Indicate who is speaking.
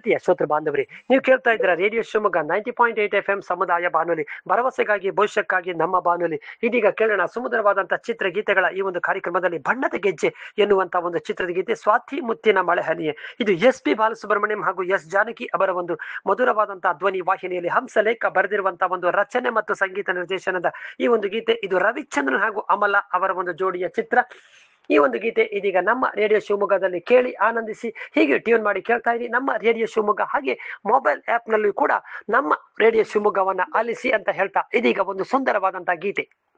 Speaker 1: ಪ್ರೀತಿಯ ಶ್ರೋತೃ ಬಾಂಧವರೇ ನೀವು ಕೇಳ್ತಾ ಇದ್ದೀರಾ radio Shivamogga ninety point eight F M ಸಮುದಾಯ ಬಾನುಲಿ ಭರವಸೆಗಾಗಿ ಭವಿಷ್ಯಕ್ಕಾಗಿ ನಮ್ಮ ಬಾನುಲಿ ಇದೀಗ ಕೇಳೋಣ ಸುಮಧುರವಾದಂತಹ ಚಿತ್ರಗೀತೆಗಳ ಈ ಒಂದು ಕಾರ್ಯಕ್ರಮದಲ್ಲಿ ಬಣ್ಣದ ಗೆಜ್ಜೆ ಎನ್ನುವಂತ ಒಂದು ಚಿತ್ರದ ಗೀತೆ ಸ್ವಾತಿ ಮುತ್ತಿನ ಮಳೆ ಹನಿಯೇ ಇದು ಎಸ್ ಪಿ ಬಾಲಸುಬ್ರಹ್ಮಣ್ಯಂ ಹಾಗೂ ಎಸ್ ಜಾನಕಿ ಅವರ ಒಂದು ಮಧುರವಾದಂತಹ ಧ್ವನಿ ವಾಹಿನಿಯಲ್ಲಿ ಹಂಸಲೇಖ ಬರೆದಿರುವಂತಹ ಒಂದು ರಚನೆ ಮತ್ತು ಸಂಗೀತ ನಿರ್ದೇಶನದ ಈ ಒಂದು ಗೀತೆ ಇದು ರವಿಚಂದ್ರನ್ ಹಾಗೂ ಅಮಲ ಅವರ ಒಂದು ಜೋಡಿಯ ಚಿತ್ರ ಈ ಒಂದು ಗೀತೆ ಇದೀಗ ನಮ್ಮ ರೇಡಿಯೋ ಶಿವಮೊಗ್ಗದಲ್ಲಿ ಕೇಳಿ ಆನಂದಿಸಿ ಹೀಗೆ ಟ್ಯೂನ್ ಮಾಡಿ ಕೇಳ್ತಾ ಇರಿ ನಮ್ಮ ರೇಡಿಯೋ ಶಿವಮೊಗ್ಗ ಹಾಗೆ ಮೊಬೈಲ್ ಆಪ್ ನಲ್ಲೂ ಕೂಡ ನಮ್ಮ ರೇಡಿಯೋ ಶಿವಮೊಗ್ಗವನ್ನ ಆಲಿಸಿ ಅಂತ ಹೇಳ್ತಾ ಇದೀಗ ಒಂದು ಸುಂದರವಾದಂತಹ ಗೀತೆ